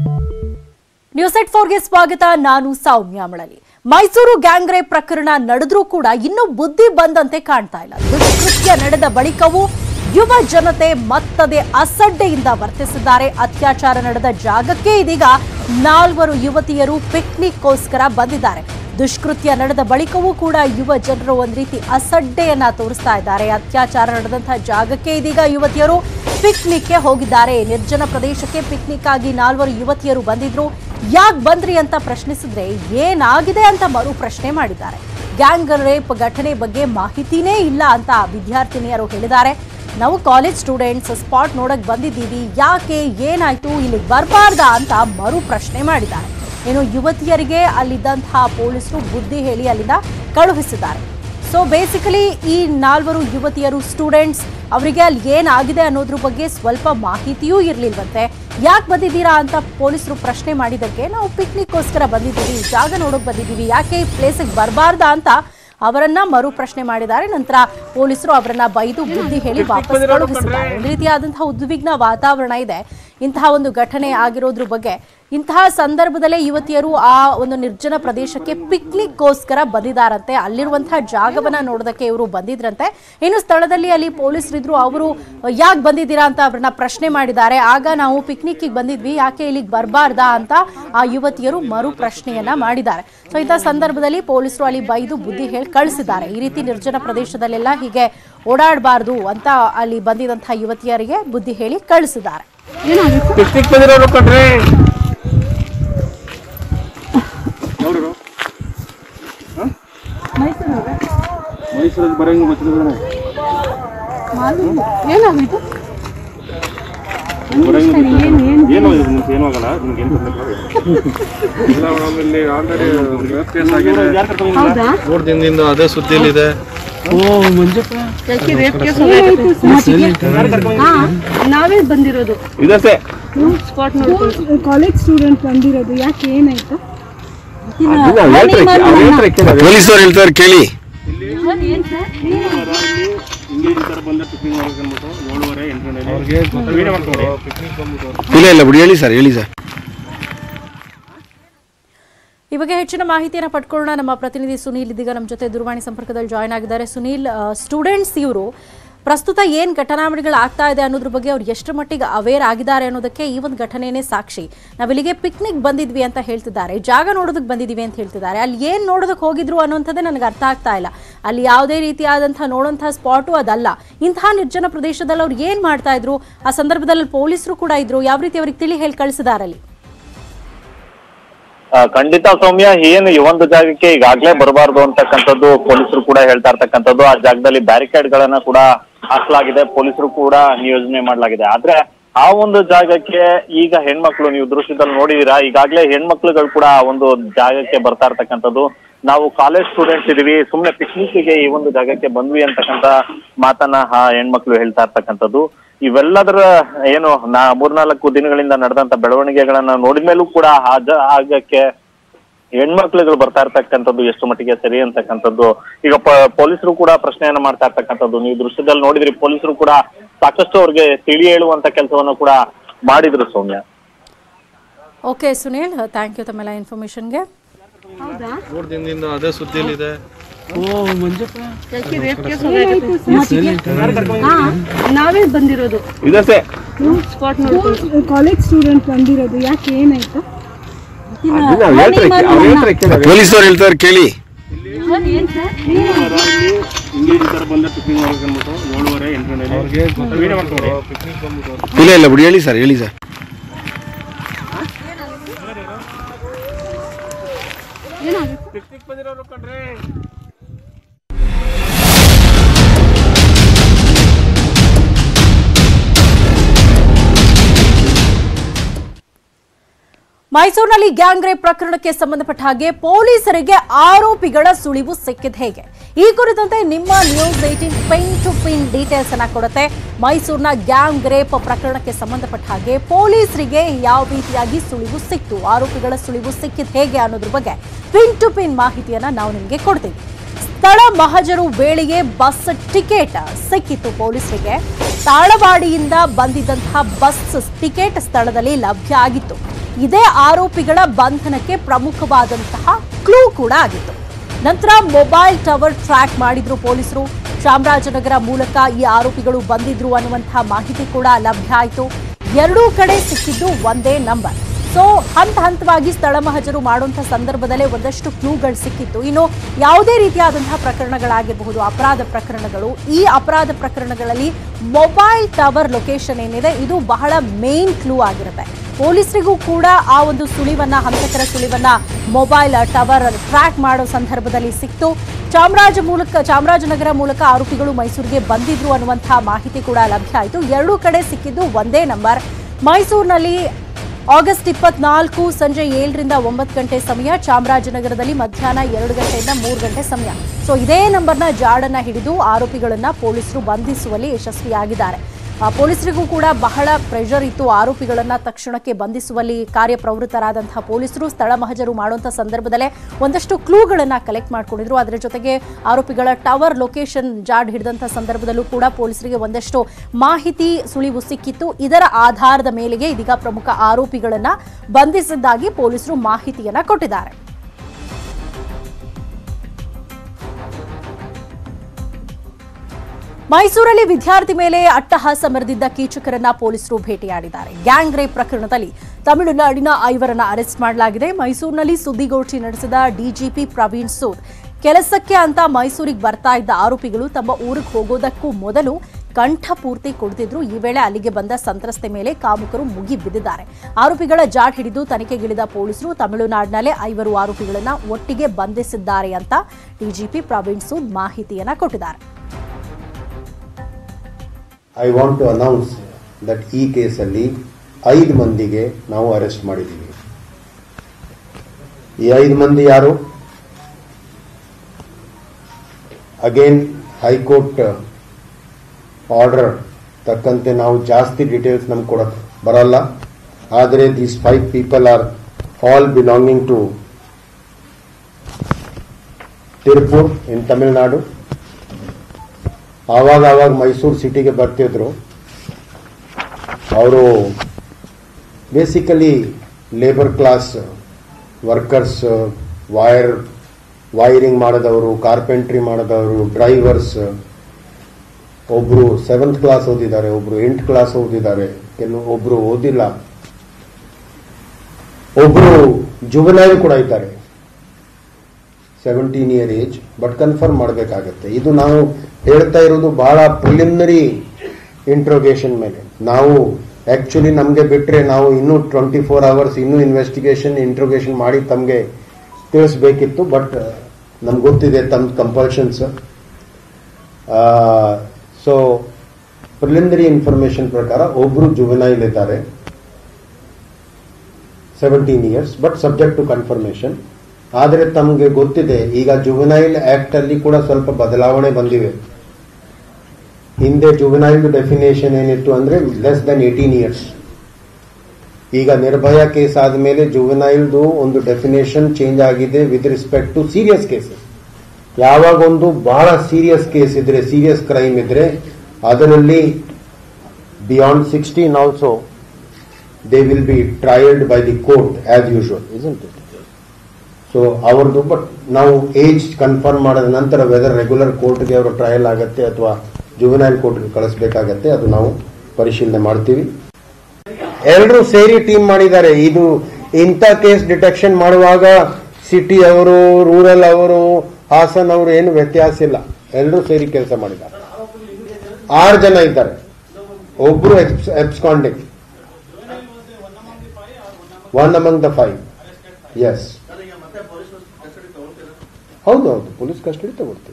news ಎಟ್ ಫೋರ್ಗೆ ಸ್ವಾಗತ ನಾನು ಸೌಮ್ಯ ಮಳಲಿ ಮೈಸೂರು ಗ್ಯಾಂಗ್ ರೇಪ್ ಪ್ರಕರಣ ನಡೆದ್ರೂ ಕೂಡ ಇನ್ನೂ ಬುದ್ಧಿ ಬಂದಂತೆ ಕಾಣ್ತಾ ಇಲ್ಲ ದುಷ್ಕೃತ್ಯ ನಡೆದ ಬಳಿಕವೂ ಯುವ ಜನತೆ ಮತ್ತದೇ ಅಸಡ್ಡೆಯಿಂದ ವರ್ತಿಸಿದ್ದಾರೆ ಅತ್ಯಾಚಾರ ನಡೆದ ಜಾಗಕ್ಕೆ ಇದೀಗ ನಾಲ್ವರು ಯುವತಿಯರು ಪಿಕ್ನಿಕ್ಗೋಸ್ಕರ ಬಂದಿದ್ದಾರೆ ದುಷ್ಕೃತ್ಯ ನಡೆದ ಬಳಿಕವೂ ಕೂಡ ಯುವ ಜನರು ಒಂದ್ ರೀತಿ ಅಸಡ್ಡೆಯನ್ನ ತೋರಿಸ್ತಾ ಇದ್ದಾರೆ ಅತ್ಯಾಚಾರ ನಡೆದಂತಹ ಜಾಗಕ್ಕೆ ಇದೀಗ ಯುವತಿಯರು ಪಿಕ್ನಿಕ್ಗೆ ಹೋಗಿದ್ದಾರೆ ನಿರ್ಜನ ಪ್ರದೇಶಕ್ಕೆ ಪಿಕ್ನಿಕ್ ಆಗಿ ನಾಲ್ವರು ಯುವತಿಯರು ಬಂದಿದ್ರು ಯಾಕೆ ಬಂದ್ರಿ ಅಂತ ಪ್ರಶ್ನಿಸಿದ್ರೆ ಏನಾಗಿದೆ ಅಂತ ಮರು ಪ್ರಶ್ನೆ ಮಾಡಿದ್ದಾರೆ ಗ್ಯಾಂಗ್ ರೇಪ್ ಘಟನೆ ಬಗ್ಗೆ ಮಾಹಿತಿನೇ ಇಲ್ಲ ಅಂತ ವಿದ್ಯಾರ್ಥಿನಿಯರು ಹೇಳಿದ್ದಾರೆ ನಾವು ಕಾಲೇಜ್ ಸ್ಟೂಡೆಂಟ್ಸ್ ಸ್ಪಾಟ್ ನೋಡಕ್ ಬಂದಿದ್ದೀವಿ ಯಾಕೆ ಏನಾಯ್ತು ಇಲ್ಲಿಗೆ ಬರಬಾರ್ದಾ ಅಂತ ಮರು ಪ್ರಶ್ನೆ ಮಾಡಿದ್ದಾರೆ ಏನು ಯುವತಿಯರಿಗೆ ಅಲ್ಲಿದ್ದಂತಹ ಪೊಲೀಸರು ಬುದ್ಧಿ ಹೇಳಿ ಅಲ್ಲಿಂದ ಕಳುಹಿಸಿದ್ದಾರೆ ಸೊ ಬೇಸಿಕಲಿ ಈ ನಾಲ್ವರು ಯುವತಿಯರು ಸ್ಟೂಡೆಂಟ್ಸ್ ಅವರಿಗೆ ಅಲ್ಲಿ ಏನಾಗಿದೆ ಅನ್ನೋದ್ರ ಬಗ್ಗೆ ಸ್ವಲ್ಪ ಮಾಹಿತಿಯೂ ಇರಲಿಲ್ವಂತೆ ಯಾಕೆ ಬಂದಿದ್ದೀರಾ ಅಂತ ಪೊಲೀಸರು ಪ್ರಶ್ನೆ ಮಾಡಿದ್ದಕ್ಕೆ ನಾವು ಪಿಕ್ನಿಕ್ಗೋಸ್ಕರ ಬಂದಿದ್ದೀವಿ ಜಾಗ ನೋಡೋಕೆ ಬಂದಿದ್ದೀವಿ ಯಾಕೆ ಈ ಪ್ಲೇಸಿಗೆ ಬರಬಾರ್ದಾ ಅಂತ ಅವರನ್ನ ಮರು ಪ್ರಶ್ನೆ ಮಾಡಿದ್ದಾರೆ ನಂತರ ಪೊಲೀಸರು ಅವರನ್ನ ಬೈದು ಬುದ್ಧಿ ಹೇಳಿ ವಾಪಸ್ ಕಳುಹಿಸಿದ್ದಾರೆ ಒಂದು ರೀತಿಯಾದಂತಹ ಉದ್ವಿಗ್ನ ವಾತಾವರಣ ಇದೆ ಇಂತಹ ಒಂದು ಘಟನೆ ಆಗಿರೋದ್ರ ಬಗ್ಗೆ ಇಂತಹ ಸಂದರ್ಭದಲ್ಲೇ ಯುವತಿಯರು ಆ ಒಂದು ನಿರ್ಜನ ಪ್ರದೇಶಕ್ಕೆ ಪಿಕ್ನಿಕ್ಗೋಸ್ಕರ ಬಂದಿದ್ದಾರಂತೆ ಅಲ್ಲಿರುವಂತಹ ಜಾಗವನ್ನ ನೋಡೋದಕ್ಕೆ ಇವರು ಬಂದಿದ್ರಂತೆ ಇನ್ನು ಸ್ಥಳದಲ್ಲಿ ಅಲ್ಲಿ ಪೊಲೀಸರಿದ್ರು ಅವರು ಯಾಕೆ ಬಂದಿದ್ದೀರಾ ಅಂತ ಅವ್ರನ್ನ ಪ್ರಶ್ನೆ ಮಾಡಿದ್ದಾರೆ ಆಗ ನಾವು ಪಿಕ್ನಿಕ್ಗೆ ಬಂದಿದ್ವಿ ಯಾಕೆ ಇಲ್ಲಿಗೆ ಬರಬಾರ್ದಾ ಅಂತ ಆ ಯುವತಿಯರು ಮರು ಪ್ರಶ್ನೆಯನ್ನ ಮಾಡಿದ್ದಾರೆ ಸೊ ಇಂಥ ಸಂದರ್ಭದಲ್ಲಿ ಪೊಲೀಸರು ಅಲ್ಲಿ ಬೈದು ಬುದ್ಧಿ ಹೇಳಿ ಕಳಿಸಿದ್ದಾರೆ ಈ ರೀತಿ ನಿರ್ಜನ ಪ್ರದೇಶದಲ್ಲೆಲ್ಲ ಹೀಗೆ ಓಡಾಡಬಾರ್ದು ಅಂತ ಅಲ್ಲಿ ಬಂದಿದಂತಹ ಯುವತಿಯರಿಗೆ ಬುದ್ಧಿ ಹೇಳಿ ಕಳಿಸಿದ್ದಾರೆ ಪಿಕ್ನಿಕ್ ಬಂದಿರೋರು ಕಣ್ರಿ ಯಾವ್ರು ಮೈಸೂರಲ್ಲಿ ಬರಂಗ ಗೊತ್ತಿಲ್ಲ ಏನಾಗೋಯ್ತು ಏನು ಇದು ನಿಮ್ಗೆ ಏನೂ ಆಗಲ್ಲ ನಿಮ್ಗೆ ಏನು ಇಲ್ಲ ಮೇಡಮ್ ಇಲ್ಲಿ ಆಲ್ರೆಡಿ ಕೇಸ್ ಆಗಿದೆ ಹೌದಾ ಮೂರು ದಿನದಿಂದ ಅದೇ ಸುದ್ದಿಲಿದೆ ಯಾಕೆ ರೇಪ್ ಕೇಸ್ ಹಾ ನಾವೇ ಬಂದಿರೋದು ಇದಷ್ಟೇ ಸ್ಪಾಟ್ ನೋಡ್ಕೊಂಡು ಕಾಲೇಜ್ ಸ್ಟೂಡೆಂಟ್ ಬಂದಿರೋದು ಯಾಕೆ ಏನಾಯ್ತು ಪೊಲೀಸರು ಹೇಳ್ತಾರೆ ಕೇಳಿ ಹಿಂಗೆ ಈ ಥರ ಬಂದ ಪಿಕ್ನಿಕ್ ಮಾಡೋಕೆ ಅಂದ್ಬಿಟ್ಟು ಏಳುವರೆ ಎಂಟು ಗಂಟೆ ವೀಡಿಯೋ ಮಾಡ್ಕೊಂಡು ಇಲ್ಲ ಇಲ್ಲ ಬಿಡಿ ಹೇಳಿ ಸರ್ ಹೇಳಿ ಸರ್ ಈ ಬಗ್ಗೆ ಹೆಚ್ಚಿನ ಮಾಹಿತಿಯನ್ನು ಪಡ್ಕೊಳ್ಳೋಣ ನಮ್ಮ ಪ್ರತಿನಿಧಿ ಸುನೀಲ್ ಇದೀಗ ನಮ್ಮ ಜೊತೆ ದೂರವಾಣಿ ಸಂಪರ್ಕದಲ್ಲಿ ಜಾಯ್ನ್ ಆಗಿದ್ದಾರೆ ಸುನೀಲ್ ಸ್ಟೂಡೆಂಟ್ಸ್ ಇವರು ಪ್ರಸ್ತುತ ಏನು ಘಟನಾವಳಿಗಳು ಆಗ್ತಾ ಇದೆ ಅನ್ನೋದ್ರ ಬಗ್ಗೆ ಅವ್ರು ಎಷ್ಟು ಮಟ್ಟಿಗೆ ಅವೇರ್ ಆಗಿದ್ದಾರೆ ಅನ್ನೋದಕ್ಕೆ ಈ ಒಂದು ಘಟನೆನೇ ಸಾಕ್ಷಿ ನಾವಿಲ್ಲಿಗೆ ಪಿಕ್ನಿಕ್ ಬಂದಿದ್ವಿ ಅಂತ ಹೇಳ್ತಿದ್ದಾರೆ ಜಾಗ ನೋಡೋದಕ್ಕೆ ಬಂದಿದ್ದೀವಿ ಅಂತ ಹೇಳ್ತಿದ್ದಾರೆ ಅಲ್ಲಿ ಏನು ನೋಡೋದಕ್ಕೆ ಹೋಗಿದ್ರು ಅನ್ನೋಂಥದ್ದೇ ನನಗೆ ಅರ್ಥ ಆಗ್ತಾ ಇಲ್ಲ ಅಲ್ಲಿ ಯಾವುದೇ ರೀತಿಯಾದಂಥ ನೋಡೋಂಥ ಸ್ಪಾಟು ಅದಲ್ಲ ಇಂತಹ ನಿರ್ಜನ ಪ್ರದೇಶದಲ್ಲಿ ಅವ್ರು ಏನು ಮಾಡ್ತಾ ಇದ್ರು ಆ ಸಂದರ್ಭದಲ್ಲಿ ಪೊಲೀಸರು ಕೂಡ ಇದ್ರು ಯಾವ ರೀತಿ ಅವ್ರಿಗೆ ತಿಳಿ ಹೇಳಿ ಕಳಿಸಿದ್ದಾರೆ ಅಲ್ಲಿ ಆ, ಖಂಡಿತ ಸೌಮ್ಯ ಏನು ಈ ಒಂದು ಜಾಗಕ್ಕೆ ಈಗಾಗ್ಲೇ ಬರಬಾರ್ದು ಅಂತಕ್ಕಂಥದ್ದು ಪೊಲೀಸರು ಕೂಡ ಹೇಳ್ತಾ ಇರ್ತಕ್ಕಂಥದ್ದು ಆ ಜಾಗದಲ್ಲಿ ಬ್ಯಾರಿಕೇಡ್ ಗಳನ್ನ ಕೂಡ ಹಾಕ್ಲಾಗಿದೆ ಪೊಲೀಸರು ಕೂಡ ನಿಯೋಜನೆ ಮಾಡಲಾಗಿದೆ ಆದ್ರೆ ಆ ಒಂದು ಜಾಗಕ್ಕೆ ಈಗ ಹೆಣ್ಮಕ್ಳು ನೀವು ದೃಶ್ಯದಲ್ಲಿ ನೋಡಿದೀರಾ ಈಗಾಗ್ಲೇ ಹೆಣ್ಮಕ್ಳುಗಳು ಕೂಡ ಆ ಒಂದು ಜಾಗಕ್ಕೆ ಬರ್ತಾ ಇರ್ತಕ್ಕಂಥದ್ದು ನಾವು ಕಾಲೇಜ್ ಸ್ಟೂಡೆಂಟ್ಸ್ ಇದೀವಿ ಸುಮ್ನೆ ಪಿಕ್ನಿಕ್ಗೆ ಈ ಒಂದು ಜಾಗಕ್ಕೆ ಬಂದ್ವಿ ಅಂತಕ್ಕಂಥ ಮಾತನ್ನ ಆ ಹೆಣ್ಮಕ್ಳು ಹೇಳ್ತಾ ಇರ್ತಕ್ಕಂಥದ್ದು ಇವೆಲ್ಲದರ ಏನು ನಾ ಮೂರ್ನಾಲ್ಕು ದಿನಗಳಿಂದ ನಡೆದಂತ ಬೆಳವಣಿಗೆಗಳನ್ನ ನೋಡಿದ್ಮೇಲೂ ಕೂಡ ಆ ಜಾಗಕ್ಕೆ ಹೆಣ್ಮಕ್ಳುಗಳು ಬರ್ತಾ ಇರ್ತಕ್ಕಂಥದ್ದು ಎಷ್ಟು ಮಟ್ಟಿಗೆ ಸರಿ ಅಂತಕ್ಕಂಥದ್ದು ಈಗ ಪ- ಪೊಲೀಸರು ಕೂಡ ಪ್ರಶ್ನೆಯನ್ನ ಮಾಡ್ತಾ ಇರ್ತಕ್ಕಂಥದ್ದು ನೀವು ದೃಶ್ಯದಲ್ಲಿ ನೋಡಿದ್ರಿ ಪೊಲೀಸರು ಕೂಡ ಸಾಕಷ್ಟು ಅವ್ರಿಗೆ ತಿಳಿ ಹೇಳುವಂತ ಕೆಲಸವನ್ನು ಕೂಡ ಮಾಡಿದ್ರು Soumya okay Sunil thank you ತಮ್ಮೆಲ್ಲ ಇನ್ಫಾರ್ಮೇಷನ್ಗೆ ಹೌದಾ ಮೂರು ದಿನದಿಂದ ಅದೇ ಸುದ್ದಿಲಿದೆ ಯಾಕೆ ರೇಪ್ ಕೇಸ್ ಹಾ ನಾವೇ ಬಂದಿರೋದು ಇದಷ್ಟೇ ಸ್ಪಾಟ್ ನೋಡ್ಕೊಂಡು ಕಾಲೇಜ್ ಸ್ಟೂಡೆಂಟ್ ಬಂದಿರೋದು ಯಾಕೆ ಏನಾಯ್ತು ಪೊಲೀಸರು ಹೇಳ್ತಾರೆ ಕೇಳಿ ಹಿಂಗೆ ಈ ಥರ ಬಂದ ಪಿಕ್ನಿಕ್ ಮಾಡೋಕೆ ಅಂದ್ಬಿಟ್ಟು ಏಳುವರೆ ಎಂಟು ಗಂಟೆ ವೀಡಿಯೋ ಮಾಡ್ಕೊಂಡು ಇಲ್ಲ ಇಲ್ಲ ಬಿಡಿ ಹೇಳಿ ಸರ್ ಹೇಳಿ ಸರ್ ಪಿಕ್ನಿಕ್ ಬಂದಿರೋರು ಕಣ್ರಿ ಮೈಸೂರಿನಲ್ಲಿ ಗ್ಯಾಂಗ್ ರೇಪ್ ಪ್ರಕರಣಕ್ಕೆ ಸಂಬಂಧಪಟ್ಟ ಹಾಗೆ ಪೊಲೀಸರಿಗೆ ಆರೋಪಿಗಳ ಸುಳಿವು ಸಿಕ್ಕಿದ ಹೇಗೆ ಈ ಕುರಿತಂತೆ ನಿಮ್ಮ News eighteen pin to pin details ಅನ್ನ ಕೊಡುತ್ತೆ ಮೈಸೂರಿನ ಗ್ಯಾಂಗ್ ರೇಪ್ ಪ್ರಕರಣಕ್ಕೆ ಸಂಬಂಧಪಟ್ಟ ಹಾಗೆ ಪೊಲೀಸರಿಗೆ ಯಾವ ರೀತಿಯಾಗಿ ಸುಳಿವು ಸಿಕ್ತು ಆರೋಪಿಗಳ ಸುಳಿವು ಸಿಕ್ಕಿದ ಹೇಗೆ ಅನ್ನೋದ್ರ ಬಗ್ಗೆ ಪಿನ್ ಟು ಪಿನ್ ಮಾಹಿತಿಯನ್ನ ನಾವು ನಿಮಗೆ ಕೊಡ್ತೀವಿ ಸ್ಥಳ ಮಹಜರು ವೇಳೆಗೆ ಬಸ್ ಟಿಕೆಟ್ ಸಿಕ್ಕಿತ್ತು ಪೊಲೀಸರಿಗೆ ತಾಳವಾಡಿಯಿಂದ ಬಂದಿದ್ದಂತಹ ಬಸ್ ಟಿಕೆಟ್ ಸ್ಥಳದಲ್ಲಿ ಲಭ್ಯ ಆಗಿತ್ತು ಇದೇ ಆರೋಪಿಗಳ ಬಂಧನಕ್ಕೆ ಪ್ರಮುಖವಾದಂತಹ ಕ್ಲೂ ಕೂಡ ಆಗಿತ್ತು ನಂತರ ಮೊಬೈಲ್ ಟವರ್ ಟ್ರ್ಯಾಕ್ ಮಾಡಿದ್ರು ಪೊಲೀಸರು ಚಾಮರಾಜನಗರ ಮೂಲಕ ಈ ಆರೋಪಿಗಳು ಬಂದಿದ್ರು ಅನ್ನುವಂತಹ ಮಾಹಿತಿ ಕೂಡ ಲಭ್ಯ ಆಯಿತು ಎರಡೂ ಕಡೆ ಸಿಕ್ಕಿದ್ದು ಒಂದೇ ನಂಬರ್ ಸೊ ಹಂತ ಹಂತವಾಗಿ ಸ್ಥಳ ಮಹಜರು ಮಾಡುವಂತಹ ಸಂದರ್ಭದಲ್ಲೇ ಒಂದಷ್ಟು ಕ್ಲೂಗಳು ಸಿಕ್ಕಿತ್ತು ಇನ್ನು ಯಾವುದೇ ರೀತಿಯಾದಂತಹ ಪ್ರಕರಣಗಳಾಗಿರಬಹುದು ಅಪರಾಧ ಪ್ರಕರಣಗಳು ಈ ಅಪರಾಧ ಪ್ರಕರಣಗಳಲ್ಲಿ ಮೊಬೈಲ್ ಟವರ್ ಲೊಕೇಶನ್ ಏನಿದೆ ಇದು ಬಹಳ ಮೇನ್ ಕ್ಲೂ ಆಗಿರುತ್ತೆ ಪೊಲೀಸರಿಗೂ ಕೂಡ ಆ ಒಂದು ಸುಳಿವನ್ನ ಹಂತಕರ ಸುಳಿವನ್ನ ಮೊಬೈಲ್ ಟವರ್ ಟ್ರ್ಯಾಕ್ ಮಾಡೋ ಸಂದರ್ಭದಲ್ಲಿ ಸಿಕ್ತು ಚಾಮರಾಜ ಮೂಲಕ ಚಾಮರಾಜನಗರ ಮೂಲಕ ಆರೋಪಿಗಳು ಮೈಸೂರಿಗೆ ಬಂದಿದ್ರು ಅನ್ನುವಂತಹ ಮಾಹಿತಿ ಕೂಡ ಲಭ್ಯ ಆಯಿತು ಎರಡೂ ಕಡೆ ಸಿಕ್ಕಿದ್ದು ಒಂದೇ ನಂಬರ್ ಮೈಸೂರಿನಲ್ಲಿ ಆಗಸ್ಟ್ ಇಪ್ಪತ್ನಾಲ್ಕು ಸಂಜೆ ಏಳರಿಂದ ಒಂಬತ್ತು ಗಂಟೆ ಸಮಯ ಚಾಮರಾಜನಗರದಲ್ಲಿ ಮಧ್ಯಾಹ್ನ ಎರಡು ಗಂಟೆಯಿಂದ ಮೂರು ಗಂಟೆ ಸಮಯ ಸೊ ಇದೇ ನಂಬರ್ನ ಜಾಡನ್ನ ಹಿಡಿದು ಆರೋಪಿಗಳನ್ನ ಪೊಲೀಸರು ಬಂಧಿಸುವಲ್ಲಿ ಯಶಸ್ವಿಯಾಗಿದ್ದಾರೆ ಆ, ಪೊಲೀಸರಿಗೂ ಕೂಡ ಬಹಳ ಪ್ರೆಷರ್ ಇತ್ತು ಆರೋಪಿಗಳನ್ನ ತಕ್ಷಣಕ್ಕೆ ಬಂಧಿಸುವಲ್ಲಿ ಕಾರ್ಯಪ್ರವೃತ್ತರಾದಂತಹ ಪೊಲೀಸರು ಸ್ಥಳ ಮಹಜರು ಮಾಡುವಂಥ ಸಂದರ್ಭದಲ್ಲೇ ಒಂದಷ್ಟು ಕ್ಲೂಗಳನ್ನ ಕಲೆಕ್ಟ್ ಮಾಡ್ಕೊಂಡಿದ್ರು ಅದರ ಜೊತೆಗೆ ಆರೋಪಿಗಳ ಟವರ್ ಲೊಕೇಶನ್ ಜಾಡ್ ಹಿಡಿದಂಥ ಸಂದರ್ಭದಲ್ಲೂ ಕೂಡ ಪೊಲೀಸರಿಗೆ ಒಂದಷ್ಟು ಮಾಹಿತಿ ಸುಳಿವು ಸಿಕ್ಕಿತ್ತು ಇದರ ಆಧಾರದ ಮೇಲೆಗೆ ಇದೀಗ ಪ್ರಮುಖ ಆರೋಪಿಗಳನ್ನ ಬಂಧಿಸಿದ್ದಾಗಿ ಪೊಲೀಸರು ಮಾಹಿತಿಯನ್ನ ಕೊಟ್ಟಿದ್ದಾರೆ ಮೈಸೂರಲ್ಲಿ ವಿದ್ಯಾರ್ಥಿ ಮೇಲೆ ಅಟ್ಟಹಾಸ ಮೆರೆದಿದ್ದ ಕೀಚಕರನ್ನ ಪೊಲೀಸರು ಭೇಟಿಯಾಡಿದ್ದಾರೆ ಗ್ಯಾಂಗ್ ರೇಪ್ ಪ್ರಕರಣದಲ್ಲಿ ತಮಿಳುನಾಡಿನ ಐವರನ್ನ ಅರೆಸ್ಟ್ ಮಾಡಲಾಗಿದೆ ಮೈಸೂರಿನಲ್ಲಿ ಸುದ್ದಿಗೋಷ್ಠಿ ನಡೆಸಿದ ಡಿಜಿಪಿ ಪ್ರವೀಣ್ ಸೂದ್ ಕೆಲಸಕ್ಕೆ ಅಂತ ಮೈಸೂರಿಗೆ ಬರ್ತಾ ಇದ್ದ ಆರೋಪಿಗಳು ತಮ್ಮ ಊರಿಗೆ ಹೋಗೋದಕ್ಕೂ ಮೊದಲು ಕಂಠಪೂರ್ತಿ ಕುಡಿದಿದ್ರು ಈ ವೇಳೆ ಅಲ್ಲಿಗೆ ಬಂದ ಸಂತ್ರಸ್ತೆ ಮೇಲೆ ಕಾಮುಕರು ಮುಗಿ ಬಿದ್ದಿದ್ದಾರೆ ಆರೋಪಿಗಳ ಜಾಡ್ ಹಿಡಿದು ತನಿಖೆಗಿಳಿದ ಪೊಲೀಸರು ತಮಿಳುನಾಡಿನಲ್ಲೇ ಐವರು ಆರೋಪಿಗಳನ್ನ ಒಟ್ಟಿಗೆ ಬಂಧಿಸಿದ್ದಾರೆ ಅಂತ ಡಿಜಿಪಿ ಪ್ರವೀಣ್ ಸೂದ್ ಮಾಹಿತಿಯನ್ನ ಕೊಟ್ಟಿದ್ದಾರೆ I want to announce that ಈ ಕೇಸಲ್ಲಿ ಐದು ಮಂದಿಗೆ ನಾವು ಅರೆಸ್ಟ್ ಮಾಡಿದ್ದೀವಿ ಈ ಐದು ಮಂದಿ ಯಾರು ಅಗೇನ್ ಹೈಕೋರ್ಟ್ ಆರ್ಡರ್ ತಕ್ಕಂತೆ ನಾವು ಜಾಸ್ತಿ ಡೀಟೇಲ್ಸ್ ನಮ್ಗೆ ಕೊಡಕ್ ಬರಲ್ಲ ಆದರೆ these five people are all belonging to Tirupur in Tamil Nadu ಆವಾಗ ಆವಾಗ ಮೈಸೂರು ಸಿಟಿಗೆ ಬರ್ತಿದ್ರು ಅವರು basically labour class workers wire wiring ಮಾಡಿದವರು ಕಾರ್ಪೆಂಟ್ರಿ ಮಾಡಿದವರು ಡ್ರೈವರ್ಸ್ ಒಬ್ರು ಸೆವೆಂತ್ ಕ್ಲಾಸ್ ಓದಿದ್ದಾರೆ ಒಬ್ರು ಎಂಟು ಕ್ಲಾಸ್ ಓದಿದ್ದಾರೆ ಕೆಲವು ಒಬ್ರು ಓದಿಲ್ಲ ಒಬ್ರು ಜುವನೈಲ್ ಕೂಡ ಇದ್ದಾರೆ seventeen year age but confirm ಮಾಡಬೇಕಾಗತ್ತೆ ಇದು ನಾವು ಹೇಳ್ತಾ ಇರೋದು ಬಹಳ ಪ್ರಿಲಿಮಿನರಿ ಇಂಟ್ರೋಗೇಷನ್ ಮೇಲೆ ನಾವು ಆಕ್ಚುಲಿ ನಮಗೆ ಬಿಟ್ಟರೆ ನಾವು ಇನ್ನೂ ಟ್ವೆಂಟಿ ಫೋರ್ ಅವರ್ಸ್ ಇನ್ನೂ ಇನ್ವೆಸ್ಟಿಗೇಷನ್ ಇಂಟ್ರೋಗೇಷನ್ ಮಾಡಿ ತಮಗೆ ತಿಳಿಸ್ಬೇಕಿತ್ತು ಬಟ್ ನಮ್ಗೆ ಗೊತ್ತಿದೆ ತಮ್ಮ ಕಂಪಲ್ಷನ್ಸ್ ಸೊ ಪ್ರಿಲಿಮಿನರಿ ಇನ್ಫಾರ್ಮೇಶನ್ ಪ್ರಕಾರ ಒಬ್ರು ಜುವೆನೈಲ್ ಇದ್ದಾರೆ seventeen years but subject to confirmation ಆದರೆ ತಮಗೆ ಗೊತ್ತಿದೆ ಈಗ ಜುವೆನೈಲ್ ಆಕ್ಟ್ ಅಲ್ಲಿ ಕೂಡ ಸ್ವಲ್ಪ ಬದಲಾವಣೆ ಬಂದಿವೆ ಹಿಂದೆ ಜುವೆನೈಲ್ ಡೆಫಿನೇಷನ್ ಏನಿತ್ತು ಅಂದ್ರೆ ಲೆಸ್ ದನ್ ಏಟೀನ್ ಇಯರ್ಸ್ ಈಗ ನಿರ್ಭಯ ಕೇಸ್ ಆದಮೇಲೆ ಜುವೆನೈಲ್ದು ಒಂದು ಡೆಫಿನೇಷನ್ ಚೇಂಜ್ ಆಗಿದೆ with respect to serious cases ಯಾವಾಗ ಒಂದು ಬಹಳ ಸೀರಿಯಸ್ ಕೇಸ್ ಇದ್ರೆ ಸೀರಿಯಸ್ ಕ್ರೈಮ್ ಇದ್ರೆ ಅದರಲ್ಲಿ beyond sixteen also they will be trialled by the court as usual isn't it so ಅವ್ರದ್ದು ಬಟ್ ನಾವು ಏಜ್ ಕನ್ಫರ್ಮ್ ಮಾಡಿದ ನಂತರ ವೆದರ್ ರೆಗ್ಯುಲರ್ ಕೋರ್ಟ್ಗೆ ಅವರು ಟ್ರಯಲ್ ಆಗತ್ತೆ ಅಥವಾ ಜುವೆನೈಲ್ ಕೋರ್ಟ್ಗೆ ಕಳಿಸ್ಬೇಕಾಗತ್ತೆ ಅದು ನಾವು ಪರಿಶೀಲನೆ ಮಾಡ್ತೀವಿ ಎಲ್ಲರೂ ಸೇರಿ ಟೀಮ್ ಮಾಡಿದ್ದಾರೆ ಇದು ಇಂಥ ಕೇಸ್ ಡಿಟೆಕ್ಷನ್ ಮಾಡುವಾಗ ಸಿಟಿ ಅವರು ರೂರಲ್ ಅವರು ಹಾಸನ್ ಅವರು ಏನು ವ್ಯತ್ಯಾಸ ಇಲ್ಲ ಎಲ್ಲರೂ ಸೇರಿ ಕೆಲಸ ಮಾಡಿದ್ದಾರೆ ಆರು ಜನ ಇದ್ದಾರೆ ಒಬ್ರು absconding one among the five yes ಹೌದು ಹೌದು ಪೊಲೀಸ್ ಕಸ್ಟಡಿ ತಗೊಳ್ತೀವಿ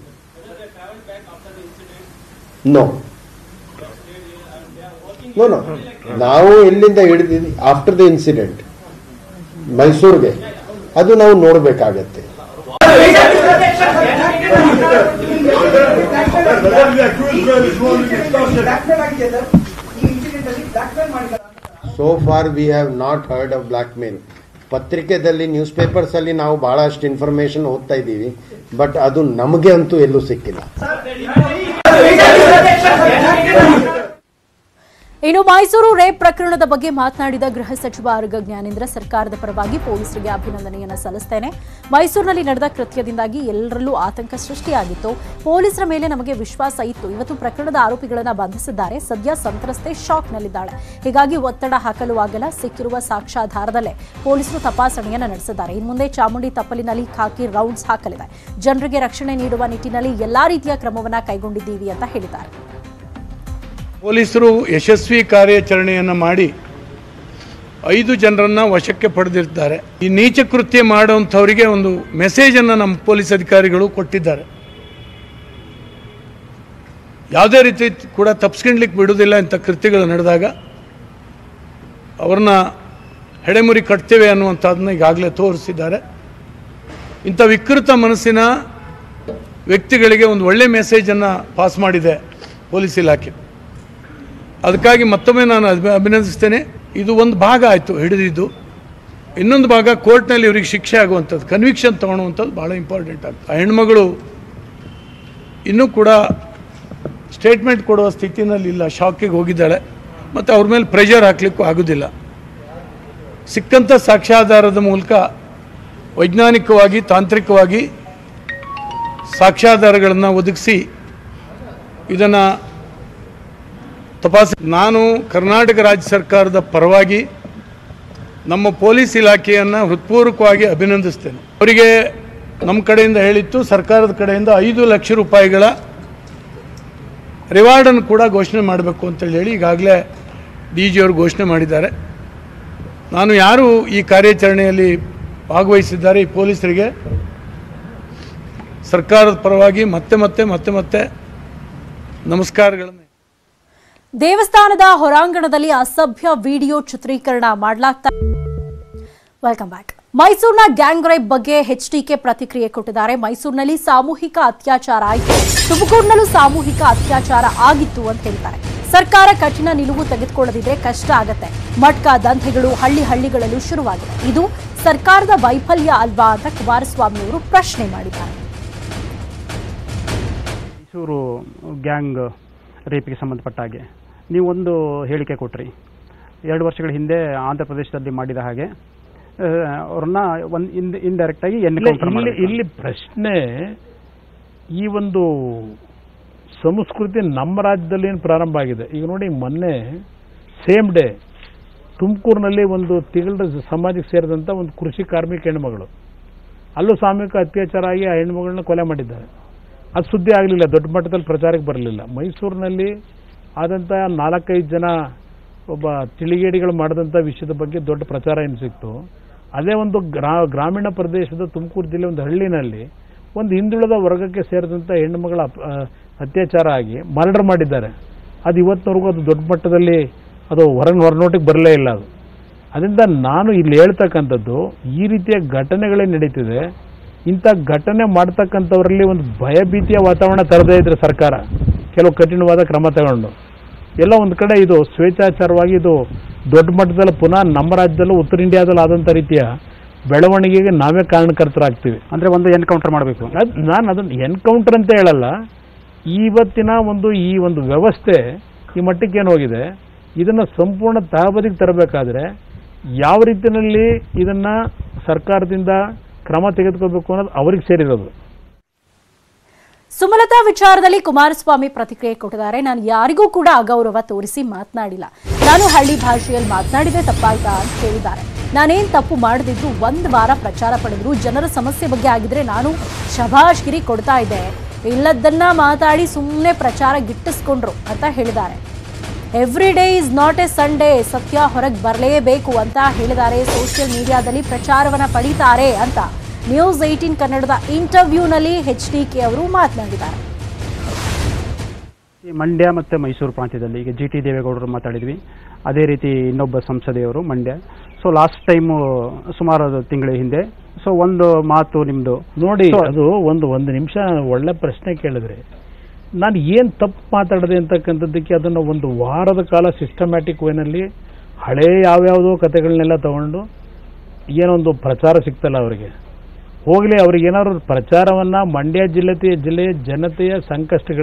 ನೋ ನೋ ನೋ ನಾವು ಎಲ್ಲಿಂದ ಹಿಡಿದಿದ್ವಿ ಆಫ್ಟರ್ ದ ಇನ್ಸಿಡೆಂಟ್ ಮೈಸೂರಿಗೆ ಅದು ನಾವು ನೋಡಬೇಕಾಗತ್ತೆ so far we have not heard of blackmail ಪತ್ರಿಕೆದಲ್ಲಿ ನ್ಯೂಸ್ ಪೇಪರ್ಸ್ ಅಲ್ಲಿ ನಾವು ಬಹಳಷ್ಟು ಇನ್ಫಾರ್ಮೇಶನ್ ಓದ್ತಾ ಇದ್ದೀವಿ ಬಟ್ ಅದು ನಮಗೆ ಅಂತೂ ಎಲ್ಲೂ ಸಿಕ್ಕಿಲ್ಲ ಇನ್ನು ಮೈಸೂರು ರೇಪ್ ಪ್ರಕರಣದ ಬಗ್ಗೆ ಮಾತನಾಡಿದ ಗೃಹ ಸಚಿವ ಆರ್ಗ ಜ್ಞಾನೇಂದ್ರ ಸರ್ಕಾರದ ಪರವಾಗಿ ಪೊಲೀಸರಿಗೆ ಅಭಿನಂದನೆಯನ್ನ ಸಲ್ಲಿಸ್ತೇನೆ ಮೈಸೂರಿನಲ್ಲಿ ನಡೆದ ಕೃತ್ಯದಿಂದಾಗಿ ಎಲ್ಲರಲ್ಲೂ ಆತಂಕ ಸೃಷ್ಟಿಯಾಗಿತ್ತು ಪೊಲೀಸರ ಮೇಲೆ ನಮಗೆ ವಿಶ್ವಾಸ ಇತ್ತು ಇವತ್ತು ಪ್ರಕರಣದ ಆರೋಪಿಗಳನ್ನ ಬಂಧಿಸಿದ್ದಾರೆ ಸದ್ಯ ಸಂತ್ರಸ್ತೆ ಶಾಕ್ನಲ್ಲಿದ್ದಾಳೆ ಹೀಗಾಗಿ ಒತ್ತಡ ಹಾಕಲು ಆಗಲ್ಲ ಸಿಕ್ಕಿರುವ ಸಾಕ್ಷ್ಯಾಧಾರದಲ್ಲೇ ಪೊಲೀಸರು ತಪಾಸಣೆಯನ್ನ ನಡೆಸಿದ್ದಾರೆ ಇನ್ನು ಮುಂದೆ ಚಾಮುಂಡಿ ತಪ್ಪಲಿನಲ್ಲಿ ಖಾಕಿ ರೌಂಡ್ಸ್ ಹಾಕಲಿದೆ ಜನರಿಗೆ ರಕ್ಷಣೆ ನೀಡುವ ನಿಟ್ಟಿನಲ್ಲಿ ಎಲ್ಲಾ ರೀತಿಯ ಕ್ರಮವನ್ನ ಕೈಗೊಂಡಿದ್ದೀವಿ ಅಂತ ಹೇಳಿದ್ದಾರೆ ಪೊಲೀಸರು ಯಶಸ್ವಿ ಕಾರ್ಯಾಚರಣೆಯನ್ನು ಮಾಡಿ ಐದು ಜನರನ್ನು ವಶಕ್ಕೆ ಪಡೆದಿರ್ತಾರೆ ಈ ನೀಚ ಕೃತ್ಯ ಮಾಡುವಂಥವರಿಗೆ ಒಂದು ಮೆಸೇಜನ್ನು ನಮ್ಮ ಪೊಲೀಸ್ ಅಧಿಕಾರಿಗಳು ಕೊಟ್ಟಿದ್ದಾರೆ ಯಾವುದೇ ರೀತಿ ಕೂಡ ತಪ್ಪಿಸ್ಕೊಂಡ್ಲಿಕ್ಕೆ ಬಿಡುವುದಿಲ್ಲ ಇಂಥ ಕೃತ್ಯಗಳು ನಡೆದಾಗ ಅವ್ರನ್ನ ಹೆಡೆಮುರಿ ಕಟ್ತೇವೆ ಅನ್ನುವಂಥದ್ದನ್ನ ಈಗಾಗಲೇ ತೋರಿಸಿದ್ದಾರೆ ಇಂಥ ವಿಕೃತ ಮನಸ್ಸಿನ ವ್ಯಕ್ತಿಗಳಿಗೆ ಒಂದು ಒಳ್ಳೆ ಮೆಸೇಜನ್ನು ಪಾಸ್ ಮಾಡಿದೆ ಪೊಲೀಸ್ ಇಲಾಖೆ ಅದಕ್ಕಾಗಿ ಮತ್ತೊಮ್ಮೆ ನಾನು ಅಭಿ- ಅಭಿನಂದಿಸ್ತೇನೆ ಇದು ಒಂದು ಭಾಗ ಆಯಿತು ಹಿಡಿದಿದ್ದು ಇನ್ನೊಂದು ಭಾಗ ಕೋರ್ಟ್ನಲ್ಲಿ ಇವರಿಗೆ ಶಿಕ್ಷೆ ಆಗುವಂಥದ್ದು ಕನ್ವಿಕ್ಷನ್ ತೊಗೊಳುವಂಥದ್ದು ಭಾಳ ಇಂಪಾರ್ಟೆಂಟ್ ಆಗ್ತದೆ ಆ ಹೆಣ್ಮಗಳು ಇನ್ನೂ ಕೂಡ ಸ್ಟೇಟ್ಮೆಂಟ್ ಕೊಡುವ ಸ್ಥಿತಿನಲ್ಲಿ ಇಲ್ಲ ಶಾಕಿಗೆ ಹೋಗಿದ್ದಾಳೆ ಮತ್ತು ಅವ್ರ ಮೇಲೆ ಪ್ರೆಷರ್ ಹಾಕಲಿಕ್ಕೂ ಆಗೋದಿಲ್ಲ ಸಿಕ್ಕಂಥ ಸಾಕ್ಷ್ಯಾಧಾರದ ಮೂಲಕ ವೈಜ್ಞಾನಿಕವಾಗಿ ತಾಂತ್ರಿಕವಾಗಿ ಸಾಕ್ಷ್ಯಾಧಾರಗಳನ್ನು ಒದಗಿಸಿ ಇದನ್ನು ತಪಾಸ ನಾನು ಕರ್ನಾಟಕ ರಾಜ್ಯ ಸರ್ಕಾರದ ಪರವಾಗಿ ನಮ್ಮ ಪೊಲೀಸ್ ಇಲಾಖೆಯನ್ನು ಹೃತ್ಪೂರ್ವಕವಾಗಿ ಅಭಿನಂದಿಸ್ತೇನೆ ಅವರಿಗೆ ನಮ್ಮ ಕಡೆಯಿಂದ ಹೇಳಿತ್ತು ಸರ್ಕಾರದ ಕಡೆಯಿಂದ ಐದು ಲಕ್ಷ ರೂಪಾಯಿಗಳ ರಿವಾರ್ಡನ್ನು ಕೂಡ ಘೋಷಣೆ ಮಾಡಬೇಕು ಅಂತೇಳಿ ಹೇಳಿ ಈಗಾಗಲೇ ಡಿ ಜಿ ಅವರು ಘೋಷಣೆ ಮಾಡಿದ್ದಾರೆ ನಾನು ಯಾರು ಈ ಕಾರ್ಯಾಚರಣೆಯಲ್ಲಿ ಭಾಗವಹಿಸಿದ್ದಾರೆ ಈ ಪೊಲೀಸರಿಗೆ ಸರ್ಕಾರದ ಪರವಾಗಿ ಮತ್ತೆ ಮತ್ತೆ ಮತ್ತೆ ಮತ್ತೆ ನಮಸ್ಕಾರಗಳನ್ನು ದೇವಸ್ಥಾನದ ಹೊರಾಂಗಣದಲ್ಲಿ ಅಸಭ್ಯ ವಿಡಿಯೋ ಚಿತ್ರೀಕರಣ ಮಾಡಲಾಗ್ತಾ ವೆಲ್ಕಮ್ ಬ್ಯಾಕ್ ಮೈಸೂರಿನ ಗ್ಯಾಂಗ್ ರೇಪ್ ಬಗ್ಗೆ ಎಚ್ಡಿಕೆ ಪ್ರತಿಕ್ರಿಯೆ ಕೊಟ್ಟಿದ್ದಾರೆ ಮೈಸೂರಿನಲ್ಲಿ ಸಾಮೂಹಿಕ ಅತ್ಯಾಚಾರ ಆಯಿತು ತುಮಕೂರಿನಲ್ಲೂ ಸಾಮೂಹಿಕ ಅತ್ಯಾಚಾರ ಆಗಿತ್ತು ಅಂತ ಹೇಳ್ತಾರೆ ಸರ್ಕಾರ ಕಠಿಣ ನಿಲುವು ತೆಗೆದುಕೊಳ್ಳದಿದ್ರೆ ಕಷ್ಟ ಆಗತ್ತೆ ಮಟ್ಕ ದಂಧೆಗಳು ಹಳ್ಳಿ ಹಳ್ಳಿಗಳಲ್ಲೂ ಶುರುವಾಗಿದೆ ಇದು ಸರ್ಕಾರದ ವೈಫಲ್ಯ ಅಲ್ವಾ ಅಂತ ಕುಮಾರಸ್ವಾಮಿ ಅವರು ಪ್ರಶ್ನೆ ಮಾಡಿದ್ದಾರೆ ಮೈಸೂರು ಗ್ಯಾಂಗ್ ರೇಪಿಗೆ ಸಂಬಂಧಪಟ್ಟ ಹಾಗೆ ನೀವು ಒಂದು ಹೇಳಿಕೆ ಕೊಟ್ರಿ ಎರಡು ವರ್ಷಗಳ ಹಿಂದೆ ಆಂಧ್ರ ಪ್ರದೇಶದಲ್ಲಿ ಮಾಡಿದ ಹಾಗೆ ಆ, ಅವ್ರನ್ನ ಒಂದು ಇನ್ ಇಂಡೈರೆಕ್ಟ್ ಆಗಿ ಇಲ್ಲ, ಎನ್ಕೌಂಟರ್ ಇಲ್ಲಿ ಮಾಡಬೇಕು ಇಲ್ಲಿ ಪ್ರಶ್ನೆ ಈ ಒಂದು ಸಂಸ್ಕೃತಿ ನಮ್ಮ ರಾಜ್ಯದಲ್ಲಿ ಏನು ಪ್ರಾರಂಭ ಆಗಿದೆ ಈಗ ನೋಡಿ ಮೊನ್ನೆ ಸೇಮ್ ಡೇ ತುಮಕೂರಿನಲ್ಲಿ ಒಂದು ತಿಗಳ ಸಮಾಜಕ್ಕೆ ಸೇರಿದಂಥ ಒಂದು ಕೃಷಿ ಕಾರ್ಮಿಕ ಹೆಣ್ಮಗಳು ಅಲ್ಲೂ ಸಾಮೂಹಿಕ ಅತ್ಯಾಚಾರ ಆಗಿ ಆ ಹೆಣ್ಮಗಳನ್ನ ಕೊಲೆ ಮಾಡಿದ್ದಾರೆ ಅದು ಸುದ್ದಿ ಆಗಲಿಲ್ಲ ದೊಡ್ಡ ಮಟ್ಟದಲ್ಲಿ ಪ್ರಚಾರಕ್ಕೆ ಬರಲಿಲ್ಲ ಮೈಸೂರಿನಲ್ಲಿ ಆದಂಥ ನಾಲ್ಕೈದು ಜನ ಒಬ್ಬ ತಿಳಿಗೇಡಿಗಳು ಮಾಡಿದಂಥ ವಿಷಯದ ಬಗ್ಗೆ ದೊಡ್ಡ ಪ್ರಚಾರ ಏನು ಸಿಕ್ತು ಅದೇ ಒಂದು ಗ್ರಾ ಗ್ರಾಮೀಣ ಪ್ರದೇಶದ ತುಮಕೂರು ಜಿಲ್ಲೆ ಒಂದು ಹಳ್ಳಿನಲ್ಲಿ ಒಂದು ಹಿಂದುಳಿದ ವರ್ಗಕ್ಕೆ ಸೇರಿದಂಥ ಹೆಣ್ಣುಮಗಳ ಅಪ್- ಆ, ಅತ್ಯಾಚಾರ ಆಗಿ ಮರ್ಡರ್ ಮಾಡಿದ್ದಾರೆ ಅದು ಇವತ್ತಿನವರೆಗೂ ಅದು ದೊಡ್ಡ ಮಟ್ಟದಲ್ಲಿ ಅದು ಹೊರ ಹೊರನೋಟಿಗೆ ಬರಲೇ ಇಲ್ಲ ಅದು ಅದರಿಂದ ನಾನು ಇಲ್ಲಿ ಹೇಳ್ತಕ್ಕಂಥದ್ದು ಈ ರೀತಿಯ ಘಟನೆಗಳೇ ನಡೀತಿದೆ ಇಂಥ ಘಟನೆ ಮಾಡ್ತಕ್ಕಂಥವರಲ್ಲಿ ಒಂದು ಭಯಭೀತಿಯ ವಾತಾವರಣ ತರದೇ ಇದ್ರೆ ಸರ್ಕಾರ ಕೆಲವು ಕಠಿಣವಾದ ಕ್ರಮ ತಗೊಂಡು ಎಲ್ಲ ಒಂದು ಕಡೆ ಇದು ಸ್ವೇಚ್ಛಾಚಾರವಾಗಿ ಇದು ದೊಡ್ಡ ಮಟ್ಟದಲ್ಲಿ ಪುನಃ ನಮ್ಮ ರಾಜ್ಯದಲ್ಲೂ ಉತ್ತರ ಇಂಡಿಯಾದಲ್ಲಿ ಆದಂಥ ರೀತಿಯ ಬೆಳವಣಿಗೆಗೆ ನಾವೇ ಕಾರಣಕರ್ತರಾಗ್ತೀವಿ ಅಂದ್ರೆ ಒಂದು ಎನ್ಕೌಂಟರ್ ಮಾಡಬೇಕು ಅದ್ ನಾನು ಅದನ್ನು ಎನ್ಕೌಂಟರ್ ಅಂತ ಹೇಳಲ್ಲ ಇವತ್ತಿನ ಒಂದು ಈ ಒಂದು ವ್ಯವಸ್ಥೆ ಈ ಮಟ್ಟಕ್ಕೆ ಏನು ಹೋಗಿದೆ ಇದನ್ನು ಸಂಪೂರ್ಣ ತಹಬದಿಗೆ ತರಬೇಕಾದ್ರೆ ಯಾವ ರೀತಿಯಲ್ಲಿ ಇದನ್ನ ಸರ್ಕಾರದಿಂದ ಕ್ರಮ ತೆಗೆದುಕೋಬೇಕು ಅನ್ನೋದು ಅವ್ರಿಗೆ ಸೇರಿರೋದು ಸುಮಲತಾ ವಿಚಾರದಲ್ಲಿ ಕುಮಾರಸ್ವಾಮಿ ಪ್ರತಿಕ್ರಿಯೆ ಕೊಟ್ಟಿದ್ದಾರೆ ನಾನು ಯಾರಿಗೂ ಕೂಡ ಅಗೌರವ ತೋರಿಸಿ ಮಾತನಾಡಿಲ್ಲ ನಾನು ಹಳ್ಳಿ ಭಾಷೆಯಲ್ಲಿ ಮಾತನಾಡಿದೆ ತಪ್ಪಾಯ್ತಾ ಅಂತ ಹೇಳಿದ್ದಾರೆ ನಾನೇನ್ ತಪ್ಪು ಮಾಡದಿದ್ದು ಒಂದು ವಾರ ಪ್ರಚಾರ ಪಡೆದ್ರು ಜನರ ಸಮಸ್ಯೆ ಬಗ್ಗೆ ಆಗಿದ್ರೆ ನಾನು ಶಭಾಷ್ಗಿರಿ ಕೊಡ್ತಾ ಇದ್ದೆ ಇಲ್ಲದನ್ನ ಮಾತಾಡಿ ಸುಮ್ಮನೆ ಪ್ರಚಾರ ಗಿಟ್ಟಿಸ್ಕೊಂಡ್ರು ಅಂತ ಹೇಳಿದ್ದಾರೆ every day is not a Sunday ಸತ್ಯ ಹೊರಗೆ ಬರಲೇಬೇಕು ಅಂತ ಹೇಳಿದ್ದಾರೆ ಸೋಷಿಯಲ್ ಮೀಡಿಯಾದಲ್ಲಿ ಪ್ರಚಾರವನ್ನ ಪಡೀತಾರೆ ಅಂತ ನ್ಯೂಸ್ ಏಟೀನ್ ಕನ್ನಡದ ಇಂಟರ್ವ್ಯೂನಲ್ಲಿ ಎಚ್ ಡಿ ಕೆ ಅವರು ಮಾತನಾಡಿದ್ದಾರೆ ಈ ಮಂಡ್ಯ ಮತ್ತು ಮೈಸೂರು ಪ್ರಾಂತ್ಯದಲ್ಲಿ ಈಗ ಜಿ ಟಿ ದೇವೇಗೌಡರು ಮಾತಾಡಿದ್ವಿ ಅದೇ ರೀತಿ ಇನ್ನೊಬ್ಬ ಸಂಸದೆಯವರು ಮಂಡ್ಯ ಸೊ ಲಾಸ್ಟ್ ಟೈಮು ಸುಮಾರು ಅದು ತಿಂಗಳ ಹಿಂದೆ ಸೊ ಒಂದು ಮಾತು ನಿಮ್ಮದು ನೋಡಿ So- ಅದು ಒಂದು ಒಂದು ನಿಮಿಷ ಒಳ್ಳೆ ಪ್ರಶ್ನೆ ಕೇಳಿದ್ರೆ ನಾನು ಏನು ತಪ್ಪು ಮಾತಾಡಿದೆ ಅಂತಕ್ಕಂಥದ್ದಕ್ಕೆ ಅದನ್ನು ಒಂದು ವಾರದ ಕಾಲ ಸಿಸ್ಟಮ್ಯಾಟಿಕ್ ವೇನಲ್ಲಿ ಹಳೇ ಯಾವ್ಯಾವುದೋ ಕತೆಗಳನ್ನೆಲ್ಲ ತಗೊಂಡು ಏನೊಂದು ಪ್ರಚಾರ ಸಿಗ್ತಲ್ಲ ಅವರಿಗೆ ಹೋಗಲಿ ಅವ್ರಿಗೆ ಏನಾದ್ರು ಪ್ರಚಾರವನ್ನ ಮಂಡ್ಯ ಜಿಲ್ಲೆ ಜಿಲ್ಲೆಯ ಜನತೆಯ ಸಂಕಷ್ಟಗಳಿಗೆ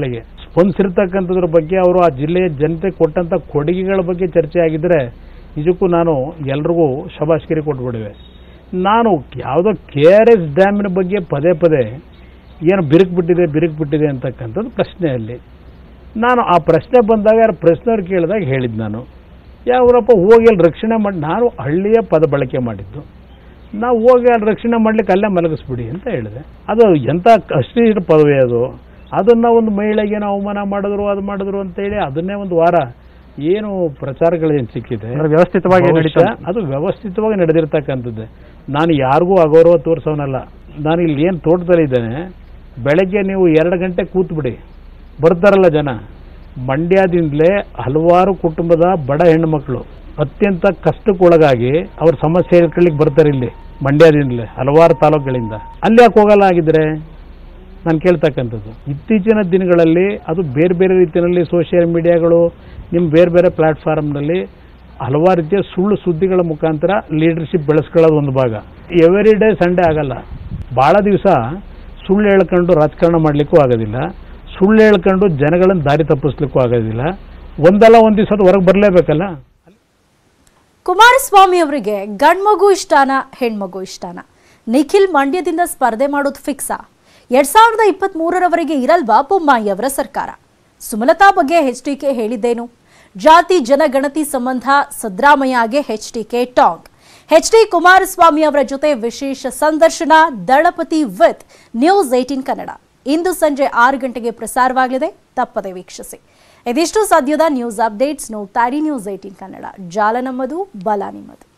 ಸ್ಪಂದಿಸಿರ್ತಕ್ಕಂಥದ್ರ ಬಗ್ಗೆ ಅವರು ಆ ಜಿಲ್ಲೆಯ ಜನತೆ ಕೊಟ್ಟಂಥ ಕೊಡುಗೆಗಳ ಬಗ್ಗೆ ಚರ್ಚೆ ಆಗಿದ್ದರೆ ನಿಜಕ್ಕೂ ನಾನು ಎಲ್ರಿಗೂ ಶಬಾಷ್ಗಿರಿ ಕೊಟ್ಬಿಡುವೆ ನಾನು ಯಾವುದೋ ಕೆ ಆರ್ ಎಸ್ ಡ್ಯಾಮಿನ ಬಗ್ಗೆ ಪದೇ ಪದೇ ಏನು ಬಿರುಕು ಬಿಟ್ಟಿದೆ ಬಿರುಕು ಬಿಟ್ಟಿದೆ ಅಂತಕ್ಕಂಥದ್ದು ಪ್ರಶ್ನೆ ಅಲ್ಲಿ ನಾನು ಆ ಪ್ರಶ್ನೆ ಬಂದಾಗ ಯಾರು ಪ್ರಶ್ನೆಯವ್ರು ಕೇಳಿದಾಗ ಹೇಳಿದ್ದು ನಾನು ಯಾವರಪ್ಪ ಹೋಗಿ ಅಲ್ಲಿ ರಕ್ಷಣೆ ಮಾಡಿ ನಾನು ಹಳ್ಳಿಯ ಪದ ಬಳಕೆ ಮಾಡಿದ್ದು ನಾವು ಹೋಗಿ ಅಲ್ಲಿ ರಕ್ಷಣೆ ಮಾಡ್ಲಿಕ್ಕೆ ಅಲ್ಲೇ ಮಲಗಿಸ್ಬಿಡಿ ಅಂತ ಹೇಳಿದೆ ಅದು ಎಂಥ ಅಶ್ಲೀಲ ಪದವಿ ಅದು ಅದನ್ನು ಒಂದು ಮಹಿಳೆಗೆ ಏನೋ ಅವಮಾನ ಮಾಡಿದ್ರು ಅದು ಮಾಡಿದ್ರು ಅಂತೇಳಿ ಅದನ್ನೇ ಒಂದು ವಾರ ಏನು ಪ್ರಚಾರಗಳೇನು ಸಿಕ್ಕಿದೆ ಅಂದ್ರೆ ವ್ಯವಸ್ಥಿತವಾಗಿ ಬಹುಶಃ ನಡೀತಾ ಅದು ವ್ಯವಸ್ಥಿತವಾಗಿ ನಡೆದಿರ್ತಕ್ಕಂಥದ್ದೇ ನಾನು ಯಾರಿಗೂ ಅಗೌರವ ತೋರಿಸೋನಲ್ಲ ನಾನು ಇಲ್ಲಿ ಏನು ತೋಟದಲ್ಲಿದ್ದೇನೆ ಬೆಳಗ್ಗೆ ನೀವು ಎರಡು ಗಂಟೆ ಕೂತ್ಬಿಡಿ ಬರ್ತಾರಲ್ಲ ಜನ ಮಂಡ್ಯದಿಂದಲೇ ಹಲವಾರು ಕುಟುಂಬದ ಬಡ ಹೆಣ್ಣುಮಕ್ಕಳು ಅತ್ಯಂತ ಕಷ್ಟಕ್ಕೊಳಗಾಗಿ ಅವ್ರ ಸಮಸ್ಯೆ ಹೇಳ್ಕೊಳ್ಳಿಕ್ಕೆ ಬರ್ತಾರೆ ಇಲ್ಲಿ ಮಂಡ್ಯದಿಂದಲೇ ಹಲವಾರು ತಾಲೂಕುಗಳಿಂದ ಅಲ್ಲಿ ಯಾಕೆ ಹೋಗಲ್ಲ ಆಗಿದ್ರೆ ನಾನು ಕೇಳ್ತಕ್ಕಂಥದ್ದು ಇತ್ತೀಚಿನ ದಿನಗಳಲ್ಲಿ ಅದು ಬೇರೆ ಬೇರೆ ರೀತಿಯಲ್ಲಿ ಸೋಷಿಯಲ್ ಮೀಡಿಯಾಗಳು ನಿಮ್ಮ ಬೇರೆ ಬೇರೆ ಪ್ಲಾಟ್ಫಾರ್ಮ್ನಲ್ಲಿ ಹಲವಾರು ರೀತಿಯ ಸುಳ್ಳು ಸುದ್ದಿಗಳ ಮುಖಾಂತರ ಲೀಡರ್ಶಿಪ್ ಬೆಳೆಸ್ಕೊಳ್ಳೋದು ಒಂದು ಭಾಗ ಎವ್ರಿ ಡೇ ಸಂಡೇ ಆಗಲ್ಲ ಭಾಳ ದಿವಸ ಸುಳ್ಳು ಹೇಳ್ಕೊಂಡು ರಾಜಕಾರಣ ಮಾಡಲಿಕ್ಕೂ ಆಗೋದಿಲ್ಲ ಸುಳ್ಳು ಹೇಳ್ಕೊಂಡು ಜನಗಳನ್ನು ದಾರಿ ತಪ್ಪಿಸ್ಲಿಕ್ಕೂ ಆಗೋದಿಲ್ಲ ಒಂದಲ್ಲ ಒಂದು ದಿವಸ ಹೊರಗೆ ಬರಲೇಬೇಕಲ್ಲ ಕುಮಾರಸ್ವಾಮಿ ಅವರಿಗೆ ಗಂಡ್ಮಗು ಇಷ್ಟಾನ ಹೆಣ್ಮಗು ಇಷ್ಟಾನ ನಿಖಿಲ್ ಮಂಡ್ಯದಿಂದ ಸ್ಪರ್ಧೆ ಮಾಡೋದು ಫಿಕ್ಸಾ ಎರಡ್ ಸಾವಿರದ ಇಪ್ಪತ್ತ್ ಮೂರರವರೆಗೆ ಇರಲ್ವಾ ಬೊಮ್ಮಾಯಿ ಅವರ ಸರ್ಕಾರ ಸುಮಲತಾ ಬಗ್ಗೆ ಎಚ್ಡಿಕೆ ಹೇಳಿದ್ದೇನು ಜಾತಿ ಜನಗಣತಿ ಸಂಬಂಧ ಸಿದ್ದರಾಮಯ್ಯಗೆ ಎಚ್ಡಿಕೆ ಟಾಂಗ್ ಎಚ್ ಡಿ ಕುಮಾರಸ್ವಾಮಿ ಅವರ ಜೊತೆ ವಿಶೇಷ ಸಂದರ್ಶನ ದಳಪತಿ ವಿತ್ ನ್ಯೂಸ್ ಏಟೀನ್ ಕನ್ನಡ ಇಂದು ಸಂಜೆ ಆರು ಗಂಟೆಗೆ ಪ್ರಸಾರವಾಗಲಿದೆ ತಪ್ಪದೆ ವೀಕ್ಷಿಸಿ ಇದಿಷ್ಟು ಸದ್ಯದ ನ್ಯೂಸ್ ಅಪ್ಡೇಟ್ಸ್ ನೋಡ್ತಾ ಇರಿ ನ್ಯೂಸ್ ಏಟೀನ್ ಕನ್ನಡ ಜಾಲ ನಮ್ಮದು ಬಲ ನಿಮ್ಮದು